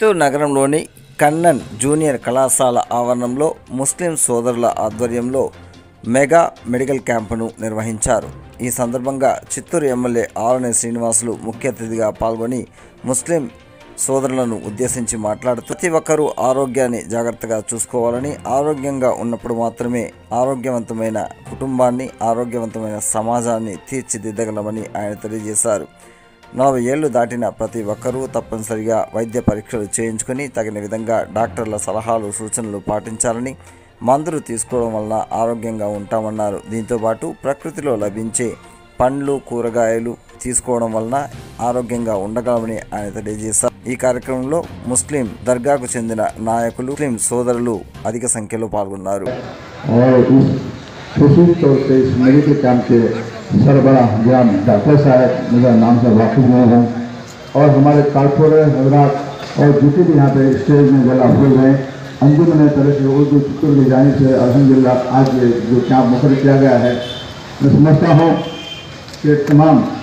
చిత్తూరు నగరంలోని కన్నన్ జూనియర్ కళాశాల ఆవరణంలో ముస్లిం సోదరుల ఆధ్వర్యంలో మెగా మెడికల్ క్యాంపును నిర్వహించారు ఈ సందర్భంగా చిత్తూరు ఎమ్మెల్యే ఆరుని శ్రీనివాసులు ముఖ్య అతిథిగా పాల్గొని ముస్లిం సోదరులను ఉద్దేశించి మాట్లాడుతూ ప్రతి ఒక్కరూ ఆరోగ్యాన్ని జాగ్రత్తగా చూసుకోవాలని ఆరోగ్యంగా ఉన్నప్పుడు మాత్రమే ఆరోగ్యవంతమైన కుటుంబాన్ని ఆరోగ్యవంతమైన సమాజాన్ని తీర్చిదిద్దగలమని ఆయన తెలియజేశారు నలభై ఏళ్లు దాటిన ప్రతి ఒక్కరూ తప్పనిసరిగా వైద్య పరీక్షలు చేయించుకుని తగిన విధంగా డాక్టర్ల సలహాలు సూచనలు పాటించాలని మందులు తీసుకోవడం వలన ఆరోగ్యంగా ఉంటామన్నారు దీంతోపాటు ప్రకృతిలో లభించే పండ్లు కూరగాయలు తీసుకోవడం వలన ఆరోగ్యంగా ఉండగలమని ఆయన తెలియజేశారు ఈ కార్యక్రమంలో ముస్లిం దర్గాకు చెందిన నాయకులు ముస్లిం సోదరులు అధిక సంఖ్యలో పాల్గొన్నారు और इस खुशी तौर से इस मेडिकल कैंप के सरबरा जनाब डॉक्टर साहब मेरा नाम से वाकिफ नहीं हैं और हमारे कारपोरेट हजरात और जितने भी यहाँ पे स्टेज में जला हुए हैं अंजुमन तरह से उर्दू चित्तूर की जाने से अलहमदिल्ला आज ये जो कैंप मुखर किया गया है मैं समझता हूँ कि तमाम